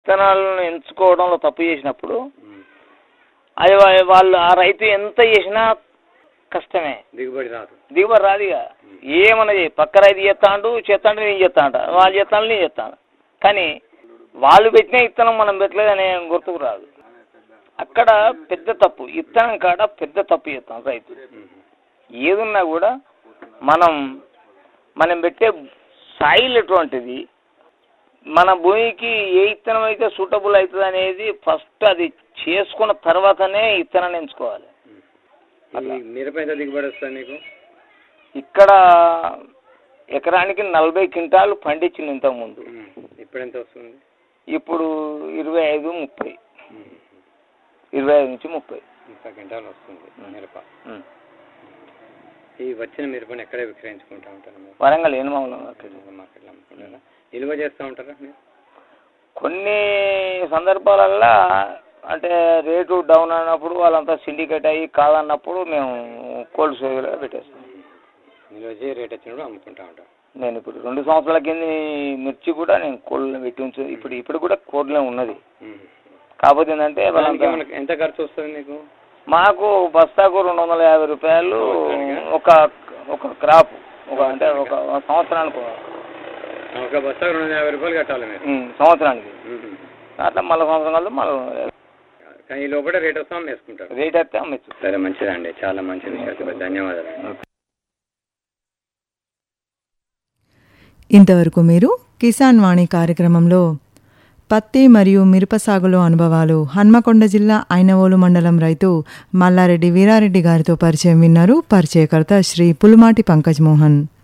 విత్తనాలను ఎంచుకోవడంలో తప్పు చేసినప్పుడు ఉమ్. అది వా- వాళ్ళు ఆ రైతు ఎంత చేసినా కష్టమే దిగుబడి రాదు దిగుబడి రాదుగా ఏమన్నా చేయి పక్క రైతు చేస్తాండు చేస్తాండు నేను చేస్తాంట వాళ్ళు చేస్తాను నేను చేస్తాను కానీ వాళ్ళు పెట్టిన విత్తనం మనం పెట్టలేదని గుర్తుకు రాదు అక్కడ పెద్ద తప్పు విత్తనం కాడ పెద్ద తప్పు చేస్తాం రైతు ఉమ్. ఏదున్నా కూడా మనం మనం పెట్టే సాయిల్ ఎటువంటిది మన భూమికి ఏ విత్తనం అయితే సూటబుల్ అవుతుంది అనేది ఫస్ట్ అది చేసుకున్న తర్వాతనే విత్తనాన్ని ఎంచుకోవాలి ఈ మిరప ఎంత దిగుబడి వస్తుంది నీకు ఇక్కడ ఎకరానికి నలభై క్వింటాలు పండించింది ఇంతకుముందు ఉమ్. ఇప్పుడు ఎంత వస్తుంది ఇప్పుడు ఇరవై ఐదు ముప్పై ఉమ్. ఇరవై ఐదు నుంచి ముప్పై ముప్పై క్వింటాలు వస్తుంది మిరప ఉం. ఈ వచ్చిన మిరపని ఎక్కడే విక్రయించుకుంటా ఉంటారు మీరు వరంగల్ ఏనుమాముల మార్కెట్ మార్కెట్లో అమ్ముకుంటారా నిల్వ చేస్తూ ఉంటారా మీరు కొన్ని సందర్భాలల్లో అంటే రేటు డౌన్ అయినప్పుడు వాళ్ళంతా సిండికేట్ అయ్యి కాదన్నప్పుడు మేము కోల్డ్ స్టోరేజ్లో పెట్టేస్తాం నిల్వ చేసి రేట్ వచ్చినప్పుడు అమ్ముకుంటా ఉంటారు నేను ఇప్పుడు రెండు సంవత్సరాల కింద మిర్చి కూడా నేను కోల్డ్లో పెట్టి ఉంచు ఇప్పుడు ఇప్పుడు కూడా కోల్డ్లో ఉన్నది ఉమ్. కాకపోతే ఏంటంటే దానికి వాళ్ళంతా ఏమన్నా- ఎంత ఖర్చు వస్తుంది నీకు మాకు బస్తాకు రెండు వందల యాభై రూపాయలు ఒక ఒక క్రాప్ ఒక అంటే ఒక సంవత్సరానికి ఒక బస్తా రెండు వందల యాభై రూపాయలు కట్టాలి మీరు ఉం, సంవత్సరానికి ఉమ్. అట్లా మళ్ళీ సంవత్సరం కలిసి మళ్ళీ కానీ ఈ లోపల రేట్ వస్తాం వేసుకుంటారు రేట్ అయితే అమ్మచ్చు సరే మంచిదండి చాలా మంచి విషయాలు చెప్పారు. ధన్యవాదాలు ఇంతవరకు మీరు కిసాన్ వాణి కార్యక్రమంలో పత్తి మరియు మిరప సాగులో అనుభవాలు హన్మకొండ జిల్లా ఐనవోలు మండలం రైతు మల్లారెడ్డి వీరారెడ్డి గారితో పరిచయం విన్నారు పరిచయకర్త శ్రీ పులుమాటి పంకజ్ మోహన్